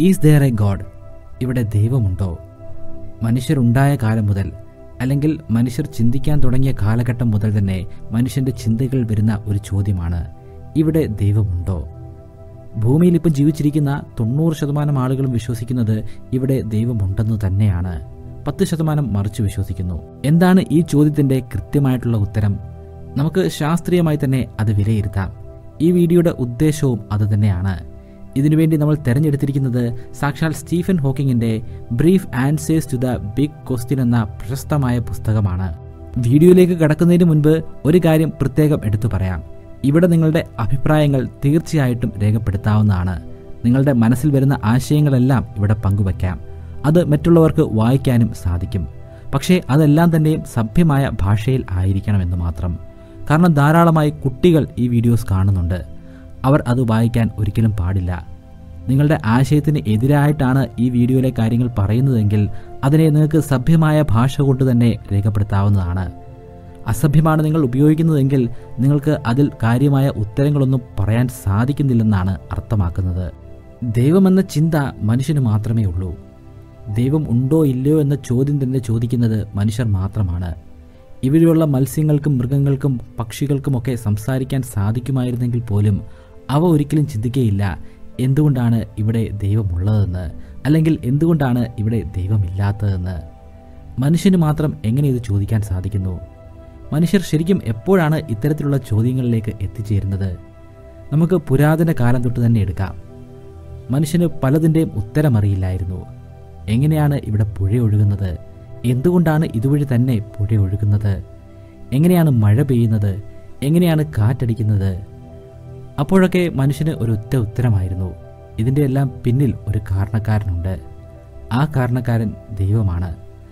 is there A God ഇവിടെ ദൈവമുണ്ടോ മനുഷ്യരുണ്ടായ കാലം മുതൽ അല്ലെങ്കിൽ മനുഷ്യർ ചിന്തിക്കാൻ തുടങ്ങിയ കാലഘട്ടം മുതൽ തന്നെ മനുഷ്യന്റെ ചിന്തകൾ വരുന്ന ഒരു ചോദ്യമാണ് ഇവിടെ ദൈവമുണ്ടോ ഭൂമിയിൽ ഇപ്പം ജീവിച്ചിരിക്കുന്ന തൊണ്ണൂറ് ശതമാനം ആളുകളും വിശ്വസിക്കുന്നത് ഇവിടെ ദൈവമുണ്ടെന്ന് തന്നെയാണ് പത്ത് ശതമാനം മറിച്ച് വിശ്വസിക്കുന്നു എന്താണ് ഈ ചോദ്യത്തിന്റെ കൃത്യമായിട്ടുള്ള ഉത്തരം നമുക്ക് ശാസ്ത്രീയമായി തന്നെ അത് വിലയിരുത്താം ഈ വീഡിയോയുടെ ഉദ്ദേശവും അത് തന്നെയാണ് ഇതിനുവേണ്ടി നമ്മൾ തിരഞ്ഞെടുത്തിരിക്കുന്നത് സാക്ഷാൽ സ്റ്റീഫൻ ഹോക്കിങ്ങിന്റെ brief answers to the big question എന്ന പ്രശസ്തമായ പുസ്തകമാണ് വീഡിയോയിലേക്ക് കടക്കുന്നതിന് മുൻപ് ഒരു കാര്യം പ്രത്യേകം എടുത്തു പറയാം ഇവിടെ നിങ്ങളുടെ അഭിപ്രായങ്ങൾ തീർച്ചയായിട്ടും രേഖപ്പെടുത്താവുന്നതാണ് നിങ്ങളുടെ മനസ്സിൽ വരുന്ന ആശയങ്ങളെല്ലാം ഇവിടെ പങ്കുവയ്ക്കാം അത് മറ്റുള്ളവർക്ക് വായിക്കാനും സാധിക്കും പക്ഷേ അതെല്ലാം തന്നെയും സഭ്യമായ ഭാഷയിൽ ആയിരിക്കണമെന്ന് മാത്രം കാരണം ധാരാളമായി കുട്ടികൾ ഈ വീഡിയോസ് കാണുന്നുണ്ട് അവർ അത് വായിക്കാൻ ഒരിക്കലും പാടില്ല നിങ്ങളുടെ ആശയത്തിന് എതിരായിട്ടാണ് ഈ വീഡിയോയിലെ കാര്യങ്ങൾ പറയുന്നതെങ്കിൽ അതിനെ നിങ്ങൾക്ക് സഭ്യമായ ഭാഷ കൊണ്ട് തന്നെ രേഖപ്പെടുത്താവുന്നതാണ് അസഭ്യമാണ് നിങ്ങൾ ഉപയോഗിക്കുന്നതെങ്കിൽ നിങ്ങൾക്ക് അതിൽ കാര്യമായ ഉത്തരങ്ങളൊന്നും പറയാൻ സാധിക്കുന്നില്ലെന്നാണ് അർത്ഥമാക്കുന്നത് ദൈവമെന്ന ചിന്ത മനുഷ്യന് മാത്രമേ ഉള്ളൂ ദൈവം ഉണ്ടോ ഇല്ലയോ എന്ന ചോദ്യം തന്നെ ചോദിക്കുന്നത് മനുഷ്യർ മാത്രമാണ് ഇവരിലുള്ള മത്സ്യങ്ങൾക്കും മൃഗങ്ങൾക്കും പക്ഷികൾക്കുമൊക്കെ സംസാരിക്കാൻ സാധിക്കുമായിരുന്നെങ്കിൽ പോലും അവ ഒരിക്കലും ചിന്തിക്കുകയില്ല എന്തുകൊണ്ടാണ് ഇവിടെ ദൈവമുള്ളതെന്ന് അല്ലെങ്കിൽ എന്തുകൊണ്ടാണ് ഇവിടെ ദൈവമില്ലാത്തതെന്ന് മനുഷ്യന് മാത്രം എങ്ങനെ ഇത് ചോദിക്കാൻ സാധിക്കുന്നു മനുഷ്യർ ശരിക്കും എപ്പോഴാണ് ഇത്തരത്തിലുള്ള ചോദ്യങ്ങളിലേക്ക് എത്തിച്ചേരുന്നത് നമുക്ക് പുരാതന കാലം തൊട്ട് തന്നെ എടുക്കാം മനുഷ്യന് പലതിൻ്റെയും ഉത്തരമറിയില്ലായിരുന്നു എങ്ങനെയാണ് ഇവിടെ പുഴ ഒഴുകുന്നത് എന്തുകൊണ്ടാണ് ഇതുവഴി തന്നെ പുഴ ഒഴുകുന്നത് എങ്ങനെയാണ് മഴ പെയ്യുന്നത് എങ്ങനെയാണ് കാറ്റടിക്കുന്നത് അപ്പോഴൊക്കെ മനുഷ്യന് ഒരു ഒറ്റ ഉത്തരമായിരുന്നു ഇതിൻ്റെ എല്ലാം പിന്നിൽ ഒരു കാരണക്കാരനുണ്ട് ആ കാരണക്കാരൻ ദൈവമാണ്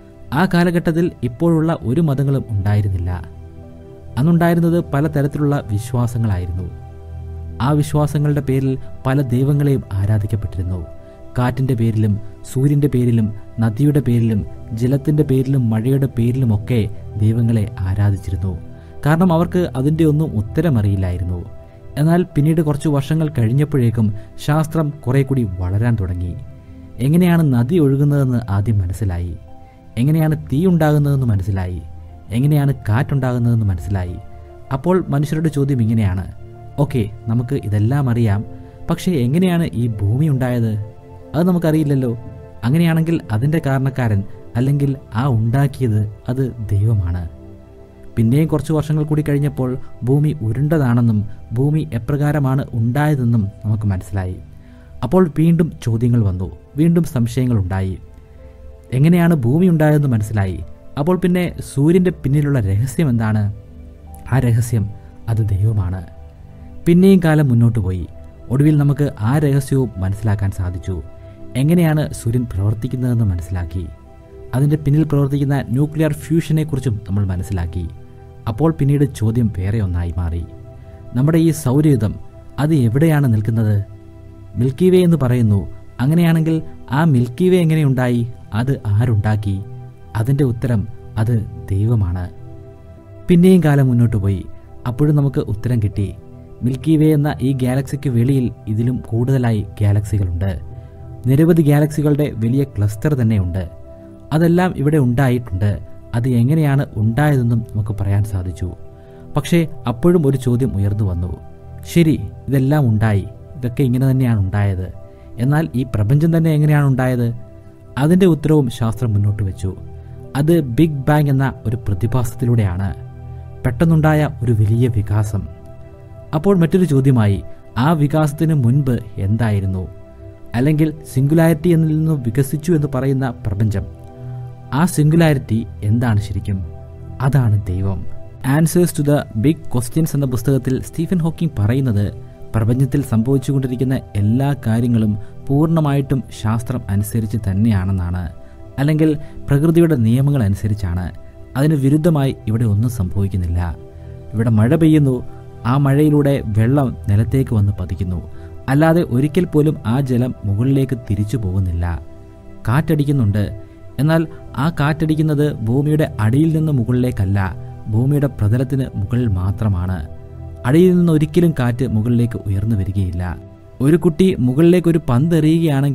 ആ കാലഘട്ടത്തിൽ ഇപ്പോഴുള്ള ഒരു മതങ്ങളും ഉണ്ടായിരുന്നില്ല അന്നുണ്ടായിരുന്നത് പലതരത്തിലുള്ള വിശ്വാസങ്ങളായിരുന്നു ആ വിശ്വാസങ്ങളുടെ പേരിൽ പല ദൈവങ്ങളെയും ആരാധിക്കപ്പെട്ടിരുന്നു കാറ്റിൻ്റെ പേരിലും സൂര്യൻ്റെ പേരിലും നദിയുടെ പേരിലും ജലത്തിൻ്റെ പേരിലും മഴയുടെ പേരിലുമൊക്കെ ദൈവങ്ങളെ ആരാധിച്ചിരുന്നു കാരണം അവർക്ക് അതിൻ്റെ ഒന്നും ഉത്തരമറിയില്ലായിരുന്നു എന്നാൽ പിന്നീട് കുറച്ച് വർഷങ്ങൾ കഴിഞ്ഞപ്പോഴേക്കും ശാസ്ത്രം കുറെ കൂടി വളരാൻ തുടങ്ങി എങ്ങനെയാണ് നദി ഒഴുകുന്നതെന്ന് ആദ്യം മനസ്സിലായി എങ്ങനെയാണ് തീ ഉണ്ടാകുന്നതെന്ന് മനസ്സിലായി എങ്ങനെയാണ് കാറ്റുണ്ടാകുന്നതെന്ന് മനസ്സിലായി അപ്പോൾ മനുഷ്യരുടെ ചോദ്യം ഇങ്ങനെയാണ് ഓക്കെ നമുക്ക് ഇതെല്ലാം അറിയാം പക്ഷേ എങ്ങനെയാണ് ഈ ഭൂമി ഉണ്ടായത് അത് നമുക്കറിയില്ലല്ലോ അങ്ങനെയാണെങ്കിൽ അതിൻ്റെ കാരണക്കാരൻ അല്ലെങ്കിൽ ആ ഉണ്ടാക്കിയത് അത് ദൈവമാണ് പിന്നെയും കുറച്ച് വർഷങ്ങൾ കൂടി കഴിഞ്ഞപ്പോൾ ഭൂമി ഉരുണ്ടതാണെന്നും ഭൂമി എപ്രകാരമാണ് ഉണ്ടായതെന്നും നമുക്ക് മനസ്സിലായി അപ്പോൾ വീണ്ടും ചോദ്യങ്ങൾ വന്നു വീണ്ടും സംശയങ്ങൾ ഉണ്ടായി എങ്ങനെയാണ് ഭൂമി ഉണ്ടായതെന്ന് മനസ്സിലായി അപ്പോൾ പിന്നെ സൂര്യൻ്റെ പിന്നിലുള്ള രഹസ്യം എന്താണ് ആ രഹസ്യം അത് ദൈവമാണ് പിന്നെയും കാലം മുന്നോട്ട് പോയി ഒടുവിൽ നമുക്ക് ആ രഹസ്യവും മനസ്സിലാക്കാൻ സാധിച്ചു എങ്ങനെയാണ് സൂര്യൻ പ്രവർത്തിക്കുന്നതെന്ന് മനസ്സിലാക്കി അതിൻ്റെ പിന്നിൽ പ്രവർത്തിക്കുന്ന ന്യൂക്ലിയർ ഫ്യൂഷനെക്കുറിച്ചും നമ്മൾ മനസ്സിലാക്കി അപ്പോൾ പിന്നീട് ചോദ്യം വേറെ ഒന്നായി മാറി നമ്മുടെ ഈ സൗരയുധം അത് എവിടെയാണ് നിൽക്കുന്നത് മിൽക്കി വേ എന്ന് പറയുന്നു അങ്ങനെയാണെങ്കിൽ ആ മിൽക്കി വേ എങ്ങനെയുണ്ടായി അത് ആരുണ്ടാക്കി അതിൻ്റെ ഉത്തരം അത് ദൈവമാണ് പിന്നെയും കാലം മുന്നോട്ട് പോയി അപ്പോഴും നമുക്ക് ഉത്തരം കിട്ടി മിൽക്കി വേ എന്ന ഈ ഗാലക്സിക്ക് വെളിയിൽ ഇതിലും കൂടുതലായി ഗാലക്സികളുണ്ട് നിരവധി ഗാലക്സികളുടെ വലിയ ക്ലസ്റ്റർ തന്നെയുണ്ട് അതെല്ലാം ഇവിടെ ഉണ്ടായിട്ടുണ്ട് അത് എങ്ങനെയാണ് ഉണ്ടായതെന്നും നമുക്ക് പറയാൻ സാധിച്ചു പക്ഷേ അപ്പോഴും ഒരു ചോദ്യം ഉയർന്നു വന്നു ശരി ഇതെല്ലാം ഉണ്ടായി ഇതൊക്കെ ഇങ്ങനെ തന്നെയാണ് ഉണ്ടായത് എന്നാൽ ഈ പ്രപഞ്ചം തന്നെ എങ്ങനെയാണ് ഉണ്ടായത് അതിൻ്റെ ഉത്തരവും ശാസ്ത്രം മുന്നോട്ട് വെച്ചു അത് ബിഗ് ബാങ് എന്ന ഒരു പ്രതിഭാസത്തിലൂടെയാണ് പെട്ടെന്നുണ്ടായ ഒരു വലിയ വികാസം അപ്പോൾ മറ്റൊരു ചോദ്യമായി ആ വികാസത്തിന് മുൻപ് എന്തായിരുന്നു അല്ലെങ്കിൽ സിംഗുലാരിറ്റി എന്നിൽ നിന്ന് വികസിച്ചു എന്ന് പറയുന്ന പ്രപഞ്ചം ആ സിംഗുലാരിറ്റി എന്താണ് ശരിക്കും അതാണ് ദൈവം answers to the big questions എന്ന പുസ്തകത്തിൽ സ്റ്റീഫൻ ഹോക്കിംഗ് പറയുന്നത് പ്രപഞ്ചത്തിൽ സംഭവിച്ചുകൊണ്ടിരിക്കുന്ന എല്ലാ കാര്യങ്ങളും പൂർണ്ണമായിട്ടും ശാസ്ത്രം അനുസരിച്ച് തന്നെയാണെന്നാണ് അല്ലെങ്കിൽ പ്രകൃതിയുടെ നിയമങ്ങൾ അനുസരിച്ചാണ് അതിന് വിരുദ്ധമായി ഇവിടെ ഒന്നും സംഭവിക്കുന്നില്ല ഇവിടെ മഴ പെയ്യുന്നു ആ മഴയിലൂടെ വെള്ളം നിലത്തേക്ക് വന്ന് പതിക്കുന്നു അല്ലാതെ ഒരിക്കൽ പോലും ആ ജലം മുകളിലേക്ക് തിരിച്ചു പോകുന്നില്ല കാറ്റടിക്കുന്നുണ്ട് എന്നാൽ ആ കാറ്റടിക്കുന്നത് ഭൂമിയുടെ അടിയിൽ നിന്ന് മുകളിലേക്കല്ല ഭൂമിയുടെ പ്രതലത്തിന് മുകളിൽ മാത്രമാണ് അടിയിൽ നിന്ന് ഒരിക്കലും കാറ്റ് മുകളിലേക്ക് ഉയർന്നു വരികയില്ല ഒരു കുട്ടി മുകളിലേക്ക് ഒരു പന്ത് എറിയുകയാണെങ്കിൽ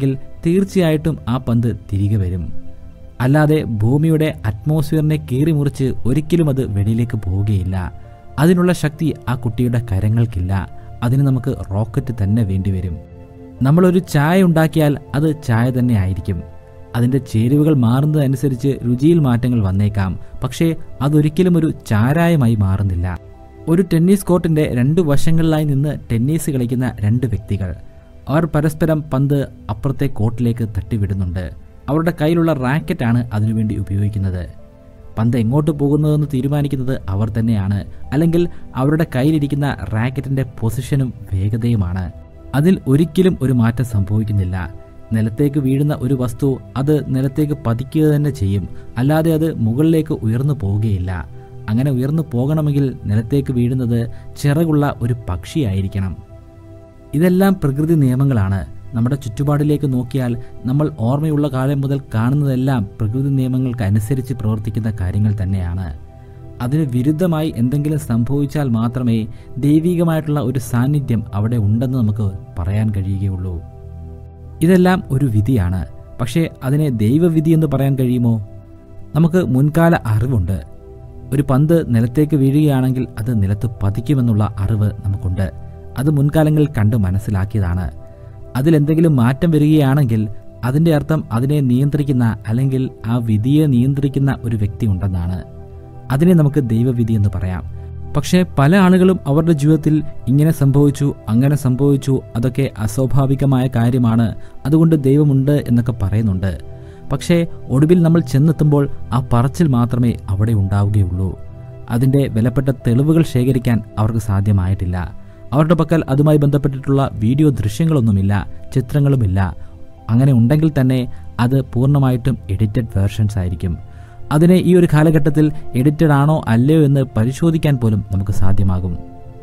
തീർച്ചയായിട്ടും ആ പന്ത് തിരികെ വരും അല്ലാതെ ഭൂമിയുടെ അറ്റ്മോസ്ഫിയറിനെ കീറിമുറിച്ച് ഒരിക്കലും അത് വെളിയിലേക്ക് പോവുകയില്ല അതിനുള്ള ശക്തി ആ കുട്ടിയുടെ കരങ്ങൾക്കില്ല അതിന് നമുക്ക് റോക്കറ്റ് തന്നെ വേണ്ടിവരും നമ്മളൊരു ചായ ഉണ്ടാക്കിയാൽ അത് ചായ തന്നെ ആയിരിക്കും അതിൻ്റെ ചേരുവകൾ മാറുന്നതനുസരിച്ച് രുചിയിൽ മാറ്റങ്ങൾ വന്നേക്കാം പക്ഷേ അതൊരിക്കലും ഒരു ചാരായമായി മാറുന്നില്ല ഒരു ടെന്നീസ് കോർട്ടിന്റെ രണ്ട് വശങ്ങളിലായി നിന്ന് ടെന്നീസ് കളിക്കുന്ന രണ്ട് വ്യക്തികൾ അവർ പരസ്പരം പന്ത് അപ്പുറത്തെ കോർട്ടിലേക്ക് തട്ടിവിടുന്നുണ്ട് അവരുടെ കയ്യിലുള്ള റാക്കറ്റാണ് അതിനുവേണ്ടി ഉപയോഗിക്കുന്നത് പന്ത് എങ്ങോട്ട് പോകുന്നതെന്ന് തീരുമാനിക്കുന്നത് അവർ തന്നെയാണ് അല്ലെങ്കിൽ അവരുടെ കയ്യിലിരിക്കുന്ന റാക്കറ്റിന്റെ പൊസിഷനും വേഗതയുമാണ് അതിൽ ഒരിക്കലും ഒരു മാറ്റം സംഭവിക്കുന്നില്ല നിലത്തേക്ക് വീഴുന്ന ഒരു വസ്തു അത് നിലത്തേക്ക് പതിക്കുക തന്നെ ചെയ്യും അല്ലാതെ അത് മുകളിലേക്ക് ഉയർന്നു പോവുകയില്ല അങ്ങനെ ഉയർന്നു പോകണമെങ്കിൽ നിലത്തേക്ക് വീഴുന്നത് ചിറകുള്ള ഒരു പക്ഷിയായിരിക്കണം ഇതെല്ലാം പ്രകൃതി നിയമങ്ങളാണ് നമ്മുടെ ചുറ്റുപാടിലേക്ക് നോക്കിയാൽ നമ്മൾ ഓർമ്മയുള്ള കാലം മുതൽ കാണുന്നതെല്ലാം പ്രകൃതി നിയമങ്ങൾക്ക് അനുസരിച്ച് പ്രവർത്തിക്കുന്ന കാര്യങ്ങൾ തന്നെയാണ് അതിന് വിരുദ്ധമായി എന്തെങ്കിലും സംഭവിച്ചാൽ മാത്രമേ ദൈവികമായിട്ടുള്ള ഒരു സാന്നിധ്യം അവിടെ ഉണ്ടെന്ന് നമുക്ക് പറയാൻ കഴിയുകയുള്ളൂ ഇതെല്ലാം ഒരു വിധിയാണ് പക്ഷേ അതിനെ ദൈവവിധി എന്ന് പറയാൻ കഴിയുമോ നമുക്ക് മുൻകാല അറിവുണ്ട് ഒരു പന്ത് നിലത്തേക്ക് വീഴുകയാണെങ്കിൽ അത് നിലത്ത് പതിക്കുമെന്നുള്ള അറിവ് നമുക്കുണ്ട് അത് മുൻകാലങ്ങളിൽ കണ്ട് മനസ്സിലാക്കിയതാണ് അതിലെന്തെങ്കിലും മാറ്റം വരികയാണെങ്കിൽ അതിൻ്റെ അർത്ഥം അതിനെ നിയന്ത്രിക്കുന്ന അല്ലെങ്കിൽ ആ വിധിയെ നിയന്ത്രിക്കുന്ന ഒരു വ്യക്തി ഉണ്ടെന്നാണ് അതിനെ നമുക്ക് ദൈവവിധി എന്ന് പറയാം പക്ഷേ പല ആളുകളും അവരുടെ ജീവിതത്തിൽ ഇങ്ങനെ സംഭവിച്ചു അങ്ങനെ സംഭവിച്ചു അതൊക്കെ അസ്വാഭാവികമായ കാര്യമാണ് അതുകൊണ്ട് ദൈവമുണ്ട് എന്നൊക്കെ പറയുന്നുണ്ട് പക്ഷേ ഒടുവിൽ നമ്മൾ ചെന്നെത്തുമ്പോൾ ആ പറച്ചിൽ മാത്രമേ അവിടെ ഉണ്ടാവുകയുള്ളൂ അതിൻ്റെ വിലപ്പെട്ട തെളിവുകൾ ശേഖരിക്കാൻ അവർക്ക് സാധ്യമായിട്ടില്ല അവരുടെ പക്കൽ അതുമായി ബന്ധപ്പെട്ടിട്ടുള്ള വീഡിയോ ദൃശ്യങ്ങളൊന്നുമില്ല ചിത്രങ്ങളുമില്ല അങ്ങനെ ഉണ്ടെങ്കിൽ തന്നെ അത് പൂർണ്ണമായിട്ടും എഡിറ്റഡ് വേർഷൻസ് ആയിരിക്കും അതിനെ ഈ ഒരു കാലഘട്ടത്തിൽ എഡിറ്റഡ് ആണോ അല്ലയോ എന്ന് പരിശോധിക്കാൻ പോലും നമുക്ക് സാധ്യമാകും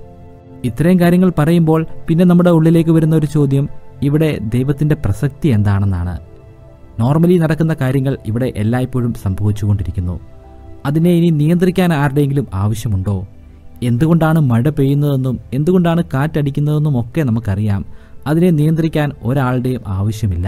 ഇത്രയും കാര്യങ്ങൾ പറയുമ്പോൾ പിന്നെ നമ്മുടെ ഉള്ളിലേക്ക് വരുന്ന ഒരു ചോദ്യം ഇവിടെ ദൈവത്തിന്റെ പ്രസക്തി എന്താണെന്നാണ് നോർമലി നടക്കുന്ന കാര്യങ്ങൾ ഇവിടെ എല്ലായ്പ്പോഴും സംഭവിച്ചുകൊണ്ടിരിക്കുന്നു അതിനെ ഇനി നിയന്ത്രിക്കാൻ ആരുടെയെങ്കിലും ആവശ്യമുണ്ടോ എന്തുകൊണ്ടാണ് മഴ പെയ്യുന്നതെന്നും എന്തുകൊണ്ടാണ് കാറ്റടിക്കുന്നതെന്നും ഒക്കെ നമുക്കറിയാം അതിനെ നിയന്ത്രിക്കാൻ ഒരാളുടെയും ആവശ്യമില്ല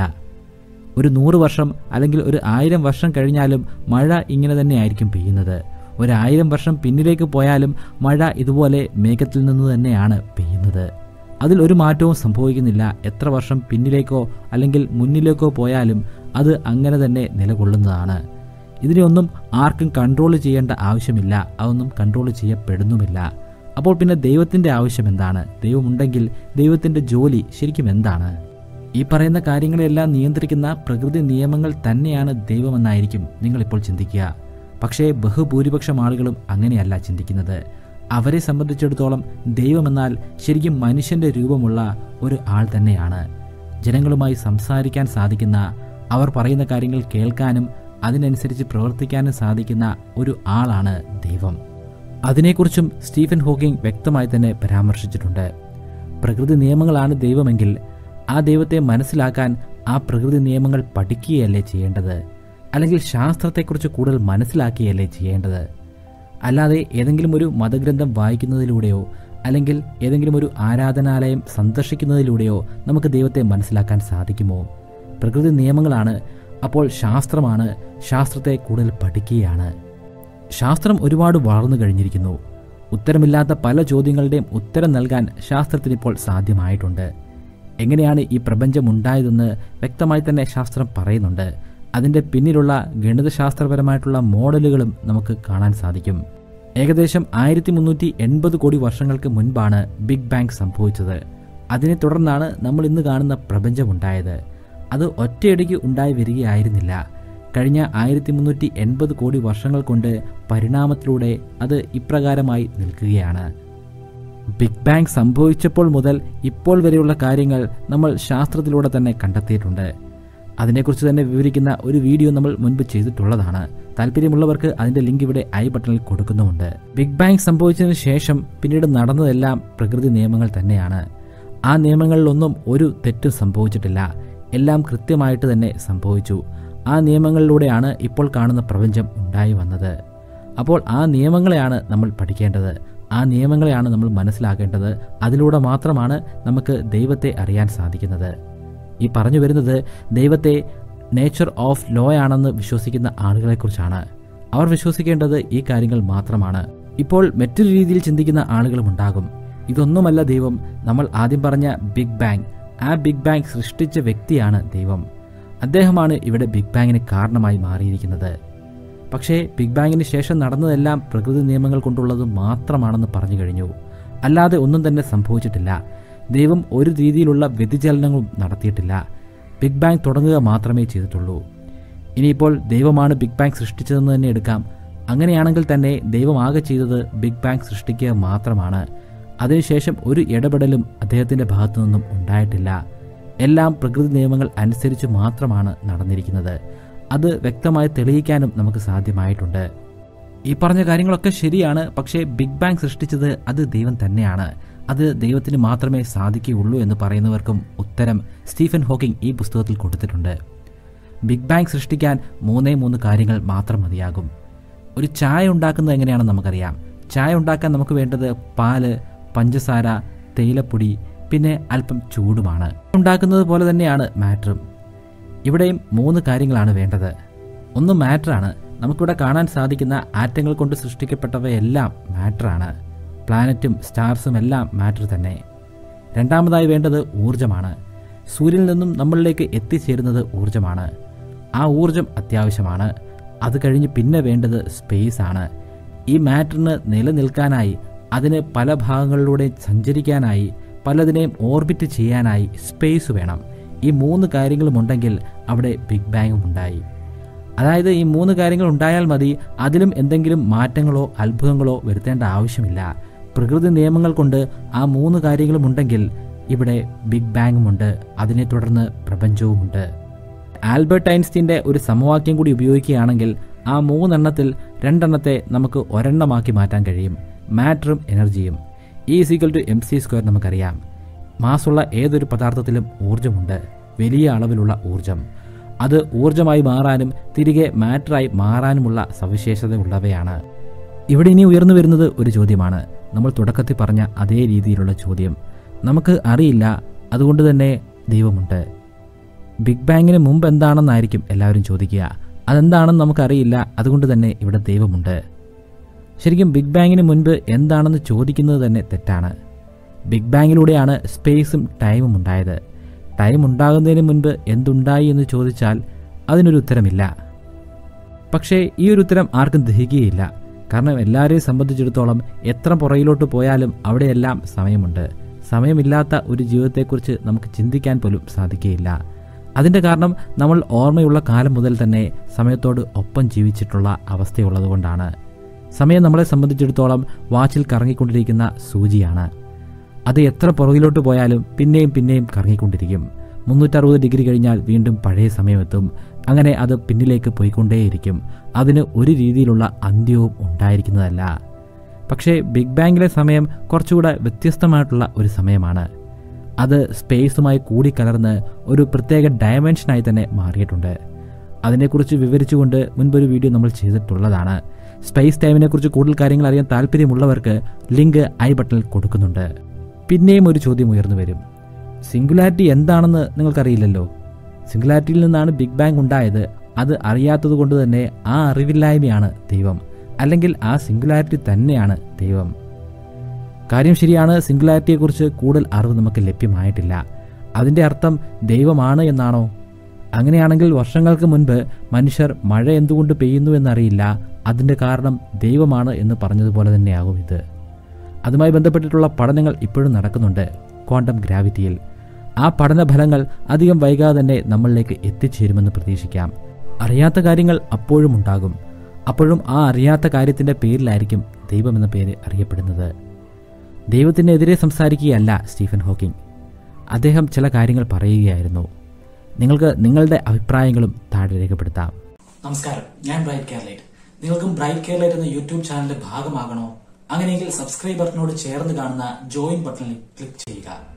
ഒരു നൂറ് വർഷം അല്ലെങ്കിൽ ഒരു ആയിരം വർഷം കഴിഞ്ഞാലും മഴ ഇങ്ങനെ തന്നെയായിരിക്കും പെയ്യുന്നത് ഒരായിരം വർഷം പിന്നിലേക്ക് പോയാലും മഴ ഇതുപോലെ മേഘത്തിൽ നിന്ന് തന്നെയാണ് പെയ്യുന്നത് അതിൽ ഒരു മാറ്റവും സംഭവിക്കുന്നില്ല എത്ര വർഷം പിന്നിലേക്കോ അല്ലെങ്കിൽ മുന്നിലേക്കോ പോയാലും അത് അങ്ങനെ തന്നെ നിലകൊള്ളുന്നതാണ് ഇതിനെയൊന്നും ആർക്കും കൺട്രോൾ ചെയ്യേണ്ട ആവശ്യമില്ല അതൊന്നും കൺട്രോൾ ചെയ്യപ്പെടുന്നുമില്ല അപ്പോൾ പിന്നെ ദൈവത്തിൻ്റെ ആവശ്യം എന്താണ് ദൈവമുണ്ടെങ്കിൽ ദൈവത്തിൻ്റെ ജോലി ശരിക്കും എന്താണ് ഈ പറയുന്ന കാര്യങ്ങളെല്ലാം നിയന്ത്രിക്കുന്ന പ്രകൃതി നിയമങ്ങൾ തന്നെയാണ് ദൈവമെന്നായിരിക്കും നിങ്ങളിപ്പോൾ ചിന്തിക്കുക പക്ഷേ ബഹുഭൂരിപക്ഷം ആളുകളും അങ്ങനെയല്ല ചിന്തിക്കുന്നത് അവരെ സംബന്ധിച്ചിടത്തോളം ദൈവമെന്നാൽ ശരിക്കും മനുഷ്യന്റെ രൂപമുള്ള ഒരു ആൾ തന്നെയാണ് ജനങ്ങളുമായി സംസാരിക്കാൻ സാധിക്കുന്ന അവർ പറയുന്ന കാര്യങ്ങൾ കേൾക്കാനും അതിനനുസരിച്ച് പ്രവർത്തിക്കാനും സാധിക്കുന്ന ഒരു ആളാണ് ദൈവം അതിനെക്കുറിച്ചും സ്റ്റീഫൻ ഹോക്കിംഗ് വ്യക്തമായി തന്നെ പരാമർശിച്ചിട്ടുണ്ട് പ്രകൃതി നിയമങ്ങളാണ് ദൈവമെങ്കിൽ ആ ദൈവത്തെ മനസ്സിലാക്കാൻ ആ പ്രകൃതി നിയമങ്ങൾ പഠിക്കുകയല്ലേ ചെയ്യേണ്ടത് അല്ലെങ്കിൽ ശാസ്ത്രത്തെക്കുറിച്ച് കൂടുതൽ മനസ്സിലാക്കുകയല്ലേ ചെയ്യേണ്ടത് അല്ലാതെ ഏതെങ്കിലും ഒരു മതഗ്രന്ഥം വായിക്കുന്നതിലൂടെയോ അല്ലെങ്കിൽ ഏതെങ്കിലും ഒരു ആരാധനാലയം സന്ദർശിക്കുന്നതിലൂടെയോ നമുക്ക് ദൈവത്തെ മനസ്സിലാക്കാൻ സാധിക്കുമോ പ്രകൃതി നിയമങ്ങളാണ് അപ്പോൾ ശാസ്ത്രമാണ് ശാസ്ത്രത്തെ കൂടുതൽ പഠിക്കുകയാണ് ശാസ്ത്രം ഒരുപാട് വളർന്നു കഴിഞ്ഞിരിക്കുന്നു ഉത്തരമില്ലാത്ത പല ചോദ്യങ്ങളുടെയും ഉത്തരം നൽകാൻ ശാസ്ത്രത്തിനിപ്പോൾ സാധ്യമായിട്ടുണ്ട് എങ്ങനെയാണ് ഈ പ്രപഞ്ചം ഉണ്ടായതെന്ന് വ്യക്തമായി തന്നെ ശാസ്ത്രം പറയുന്നുണ്ട് അതിൻ്റെ പിന്നിലുള്ള ഗണിതശാസ്ത്രപരമായിട്ടുള്ള മോഡലുകളും നമുക്ക് കാണാൻ സാധിക്കും ഏകദേശം ആയിരത്തി മുന്നൂറ്റി എൺപത് കോടി വർഷങ്ങൾക്ക് മുൻപാണ് ബിഗ് ബാങ് സംഭവിച്ചത് അതിനെ തുടർന്നാണ് നമ്മൾ ഇന്ന് കാണുന്ന പ്രപഞ്ചമുണ്ടായത് അത് ഒറ്റയടിക്ക് ഉണ്ടായി വരികയായിരുന്നില്ല കഴിഞ്ഞ ആയിരത്തി മുന്നൂറ്റി എൺപത് കോടി വർഷങ്ങൾ കൊണ്ട് പരിണാമത്തിലൂടെ അത് ഇപ്രകാരമായി നിൽക്കുകയാണ് ബിഗ് ബാങ് സംഭവിച്ചപ്പോൾ മുതൽ ഇപ്പോൾ വരെയുള്ള കാര്യങ്ങൾ നമ്മൾ ശാസ്ത്രത്തിലൂടെ തന്നെ കണ്ടെത്തിയിട്ടുണ്ട് അതിനെക്കുറിച്ച് തന്നെ വിവരിക്കുന്ന ഒരു വീഡിയോ നമ്മൾ മുൻപ് ചെയ്തിട്ടുള്ളതാണ് താല്പര്യമുള്ളവർക്ക് അതിന്റെ ലിങ്ക് ഇവിടെ ഐ ബട്ടണിൽ കൊടുക്കുന്നുമുണ്ട് ബിഗ് ബാങ് സംഭവിച്ചതിന് ശേഷം പിന്നീട് നടന്നതെല്ലാം പ്രകൃതി നിയമങ്ങൾ തന്നെയാണ് ആ നിയമങ്ങളിലൊന്നും ഒരു തെറ്റും സംഭവിച്ചിട്ടില്ല എല്ലാം കൃത്യമായിട്ട് തന്നെ സംഭവിച്ചു ആ നിയമങ്ങളിലൂടെയാണ് ഇപ്പോൾ കാണുന്ന പ്രപഞ്ചം ഉണ്ടായി വന്നത് അപ്പോൾ ആ നിയമങ്ങളെയാണ് നമ്മൾ പഠിക്കേണ്ടത് ആ നിയമങ്ങളെയാണ് നമ്മൾ മനസ്സിലാക്കേണ്ടത് അതിലൂടെ മാത്രമാണ് നമുക്ക് ദൈവത്തെ അറിയാൻ സാധിക്കുന്നത് ഈ പറഞ്ഞു വരുന്നത് ദൈവത്തെ നേച്ചർ ഓഫ് ലോ ആണെന്ന് വിശ്വസിക്കുന്ന ആളുകളെക്കുറിച്ചാണ് അവർ വിശ്വസിക്കേണ്ടത് ഈ കാര്യങ്ങൾ മാത്രമാണ് ഇപ്പോൾ മറ്റൊരു രീതിയിൽ ചിന്തിക്കുന്ന ആളുകളും ഉണ്ടാകും ഇതൊന്നുമല്ല ദൈവം നമ്മൾ ആദ്യം പറഞ്ഞ ബിഗ് ബാങ് ആ ബിഗ് ബാങ് സൃഷ്ടിച്ച വ്യക്തിയാണ് ദൈവം അദ്ദേഹമാണ് ഇവിടെ ബിഗ് ബാങ്ങിന് കാരണമായി മാറിയിരിക്കുന്നത് പക്ഷേ ബിഗ് ബാങ്ങിന് ശേഷം നടന്നതെല്ലാം പ്രകൃതി നിയമങ്ങൾ കൊണ്ടുള്ളത് മാത്രമാണെന്ന് പറഞ്ഞു കഴിഞ്ഞു അല്ലാതെ ഒന്നും തന്നെ സംഭവിച്ചിട്ടില്ല ദൈവം ഒരു രീതിയിലുള്ള വ്യതിചലനങ്ങളും നടത്തിയിട്ടില്ല ബിഗ് ബാങ് തുടങ്ങുക മാത്രമേ ചെയ്തിട്ടുള്ളൂ ഇനിയിപ്പോൾ ദൈവമാണ് ബിഗ് ബാങ് സൃഷ്ടിച്ചതെന്ന് തന്നെ എടുക്കാം അങ്ങനെയാണെങ്കിൽ തന്നെ ദൈവം ആകെ ചെയ്തത് ബിഗ് ബാങ് സൃഷ്ടിക്കുക മാത്രമാണ് അതിനുശേഷം ഒരു ഇടപെടലും അദ്ദേഹത്തിന്റെ ഭാഗത്തു നിന്നും ഉണ്ടായിട്ടില്ല എല്ലാം പ്രകൃതി നിയമങ്ങൾ അനുസരിച്ച് മാത്രമാണ് നടന്നിരിക്കുന്നത് അത് വ്യക്തമായി തെളിയിക്കാനും നമുക്ക് സാധ്യമായിട്ടുണ്ട് ഈ പറഞ്ഞ കാര്യങ്ങളൊക്കെ ശരിയാണ് പക്ഷേ ബിഗ് ബാങ് സൃഷ്ടിച്ചത് അത് ദൈവം തന്നെയാണ് അത് ദൈവത്തിന് മാത്രമേ സാധിക്കുകയുള്ളൂ എന്ന് പറയുന്നവർക്കും ഉത്തരം സ്റ്റീഫൻ ഹോക്കിംഗ് ഈ പുസ്തകത്തിൽ കൊടുത്തിട്ടുണ്ട് ബിഗ് ബാങ് സൃഷ്ടിക്കാൻ മൂന്നേ മൂന്ന് കാര്യങ്ങൾ മാത്രം മതിയാകും ഒരു ചായ ഉണ്ടാക്കുന്നത് എങ്ങനെയാണെന്ന് നമുക്കറിയാം ചായ ഉണ്ടാക്കാൻ നമുക്ക് വേണ്ടത് പാല് പഞ്ചസാര തേയിലപ്പൊടി പിന്നെ അല്പം ചൂടുമാണ് ഉണ്ടാക്കുന്നത് പോലെ തന്നെയാണ് മാറ്ററും ഇവിടെയും മൂന്ന് കാര്യങ്ങളാണ് വേണ്ടത് ഒന്ന് മാറ്ററാണ് നമുക്കിവിടെ കാണാൻ സാധിക്കുന്ന ആറ്റങ്ങൾ കൊണ്ട് സൃഷ്ടിക്കപ്പെട്ടവയെല്ലാം മാറ്ററാണ് പ്ലാനറ്റും സ്റ്റാർസും എല്ലാം മാറ്റർ തന്നെ രണ്ടാമതായി വേണ്ടത് ഊർജമാണ് സൂര്യനിൽ നിന്നും നമ്മളിലേക്ക് എത്തിച്ചേരുന്നത് ഊർജമാണ് ആ ഊർജം അത്യാവശ്യമാണ് അത് കഴിഞ്ഞ് പിന്നെ വേണ്ടത് സ്പേസ് ആണ് ഈ മാറ്ററിന് നിലനിൽക്കാനായി അതിന് പല ഭാഗങ്ങളിലൂടെ സഞ്ചരിക്കാനായി പലതിനെയും ഓർബിറ്റ് ചെയ്യാനായി സ്പേസ് വേണം ഈ മൂന്ന് കാര്യങ്ങളും ഉണ്ടെങ്കിൽ അവിടെ ബിഗ് ബാങ്ങും ഉണ്ടായി അതായത് ഈ മൂന്ന് കാര്യങ്ങൾ ഉണ്ടായാൽ മതി അതിലും എന്തെങ്കിലും മാറ്റങ്ങളോ അത്ഭുതങ്ങളോ വരുത്തേണ്ട ആവശ്യമില്ല പ്രകൃതി നിയമങ്ങൾ കൊണ്ട് ആ മൂന്ന് കാര്യങ്ങളും ഉണ്ടെങ്കിൽ ഇവിടെ ബിഗ് ബാങ്ങുമുണ്ട് അതിനെ തുടർന്ന് പ്രപഞ്ചവുമുണ്ട് ആൽബർട്ട് ഐൻസ്റ്റീൻ്റെ ഒരു സമവാക്യം കൂടി ഉപയോഗിക്കുകയാണെങ്കിൽ ആ മൂന്നെണ്ണത്തിൽ രണ്ടെണ്ണത്തെ നമുക്ക് ഒരെണ്ണമാക്കി മാറ്റാൻ കഴിയും മാറ്ററും എനർജിയും ഈ E equal to M C square നമുക്കറിയാം മാസുള്ള ഏതൊരു പദാർത്ഥത്തിലും ഊർജമുണ്ട് വലിയ അളവിലുള്ള ഊർജം അത് ഊർജമായി മാറാനും തിരികെ മാറ്ററായി മാറാനുമുള്ള സവിശേഷത ഉള്ളവയാണ് ഇവിടെ ഇനി ഉയർന്നു വരുന്നത് ഒരു ചോദ്യമാണ് നമ്മൾ തുടക്കത്തിൽ പറഞ്ഞ അതേ രീതിയിലുള്ള ചോദ്യം നമുക്ക് അറിയില്ല അതുകൊണ്ട് തന്നെ ദൈവമുണ്ട് ബിഗ് ബാങ്ങിന് മുമ്പ് എന്താണെന്നായിരിക്കും എല്ലാവരും ചോദിക്കുക അതെന്താണെന്ന് നമുക്കറിയില്ല അതുകൊണ്ട് തന്നെ ഇവിടെ ദൈവമുണ്ട് ശരിക്കും ബിഗ് ബാങ്ങിന് മുൻപ് എന്താണെന്ന് ചോദിക്കുന്നത് തന്നെ തെറ്റാണ് ബിഗ് ബാങ്ങിലൂടെയാണ് സ്പേസും ടൈമും ഉണ്ടായത് ടൈം ഉണ്ടാകുന്നതിന് മുൻപ് എന്തുണ്ടായി എന്ന് ചോദിച്ചാൽ അതിനൊരു ഉത്തരമില്ല പക്ഷേ ഈ ഒരു ഉത്തരം ആർക്കും ദഹിക്കുകയില്ല കാരണം എല്ലാവരെയും സംബന്ധിച്ചിടത്തോളം എത്ര പുറകിലോട്ട് പോയാലും അവിടെയെല്ലാം സമയമുണ്ട് സമയമില്ലാത്ത ഒരു ജീവിതത്തെക്കുറിച്ച് നമുക്ക് ചിന്തിക്കാൻ പോലും സാധിക്കുകയില്ല അതിൻ്റെ കാരണം നമ്മൾ ഓർമ്മയുള്ള കാലം മുതൽ തന്നെ സമയത്തോട് ഒപ്പം ജീവിച്ചിട്ടുള്ള അവസ്ഥയുള്ളതുകൊണ്ടാണ് സമയം നമ്മളെ സംബന്ധിച്ചിടത്തോളം വാച്ചിൽ കറങ്ങിക്കൊണ്ടിരിക്കുന്ന സൂചിയാണ് അത് എത്ര പുറകിലോട്ട് പോയാലും പിന്നെയും പിന്നെയും കറങ്ങിക്കൊണ്ടിരിക്കും മുന്നൂറ്ററുപത് ഡിഗ്രി കഴിഞ്ഞാൽ വീണ്ടും പഴയ സമയമെത്തും അങ്ങനെ അത് പിന്നിലേക്ക് പോയിക്കൊണ്ടേയിരിക്കും അതിന് ഒരു രീതിയിലുള്ള അന്ത്യവും ഉണ്ടായിരിക്കുന്നതല്ല പക്ഷേ ബിഗ് ബാങ്ങിലെ സമയം കുറച്ചുകൂടെ വ്യത്യസ്തമായിട്ടുള്ള ഒരു സമയമാണ് അത് സ്പേസുമായി കൂടിക്കലർന്ന് ഒരു പ്രത്യേക ഡയമെൻഷനായി തന്നെ മാറിയിട്ടുണ്ട് അതിനെക്കുറിച്ച് വിവരിച്ചുകൊണ്ട് മുൻപൊരു വീഡിയോ നമ്മൾ ചെയ്തിട്ടുള്ളതാണ് സ്പേസ് ടൈമിനെക്കുറിച്ച് കൂടുതൽ കാര്യങ്ങൾ അറിയാൻ താല്പര്യമുള്ളവർക്ക് ലിങ്ക് ഐ ബട്ടണിൽ കൊടുക്കുന്നുണ്ട് പിന്നെയും ഒരു ചോദ്യം ഉയർന്നു വരും സിംഗുലാരിറ്റി എന്താണെന്ന് നിങ്ങൾക്കറിയില്ലല്ലോ സിംഗുലാരിറ്റിയിൽ നിന്നാണ് ബിഗ് ബാങ് ഉണ്ടായത് അത് അറിയാത്തത് കൊണ്ട് തന്നെ ആ അറിവില്ലായ്മയാണ് ദൈവം അല്ലെങ്കിൽ ആ സിംഗുലാരിറ്റി തന്നെയാണ് ദൈവം കാര്യം ശരിയാണ് സിംഗുലാരിറ്റിയെക്കുറിച്ച് കൂടുതൽ അറിവ് നമുക്ക് ലഭ്യമായിട്ടില്ല അതിൻ്റെ അർത്ഥം ദൈവമാണ് എന്നാണോ അങ്ങനെയാണെങ്കിൽ വർഷങ്ങൾക്ക് മുൻപ് മനുഷ്യർ മഴ എന്തുകൊണ്ട് പെയ്യുന്നു എന്നറിയില്ല അതിൻ്റെ കാരണം ദൈവമാണ് എന്ന് പറഞ്ഞതുപോലെ തന്നെയാകും ഇത് അതുമായി ബന്ധപ്പെട്ടിട്ടുള്ള പഠനങ്ങൾ ഇപ്പോഴും നടക്കുന്നുണ്ട് ക്വാണ്ടം ഗ്രാവിറ്റിയിൽ ആ പഠനഫലങ്ങൾ അധികം വൈകാതെ തന്നെ നമ്മളിലേക്ക് എത്തിച്ചേരുമെന്ന് പ്രതീക്ഷിക്കാം അറിയാത്ത കാര്യങ്ങൾ അപ്പോഴും ഉണ്ടാകും അപ്പോഴും ആ അറിയാത്ത കാര്യത്തിൻ്റെ പേരിലായിരിക്കും ദൈവം എന്ന പേര് അറിയപ്പെടുന്നത് ദൈവത്തിനെതിരെ സംസാരിക്കുകയല്ല സ്റ്റീഫൻ ഹോക്കിംഗ് അദ്ദേഹം ചില കാര്യങ്ങൾ പറയുകയായിരുന്നു നിങ്ങൾക്ക് നിങ്ങളുടെ അഭിപ്രായങ്ങളും താഴെ രേഖപ്പെടുത്താം നമസ്കാരം ഞാൻ ബ്രൈറ്റ് കേരളൈറ്റ് നിങ്ങൾക്കും ബ്രൈറ്റ് കേരളൈറ്റ് എന്ന യൂട്യൂബ് ചാനലിന്റെ ഭാഗമാകണോ അങ്ങനെയെങ്കിൽ സബ്സ്ക്രൈബ് ബട്ടനോട് ചേർന്ന് കാണുന്ന ജോയിൻ ബട്ടണിൽ ക്ലിക്ക് ചെയ്യുക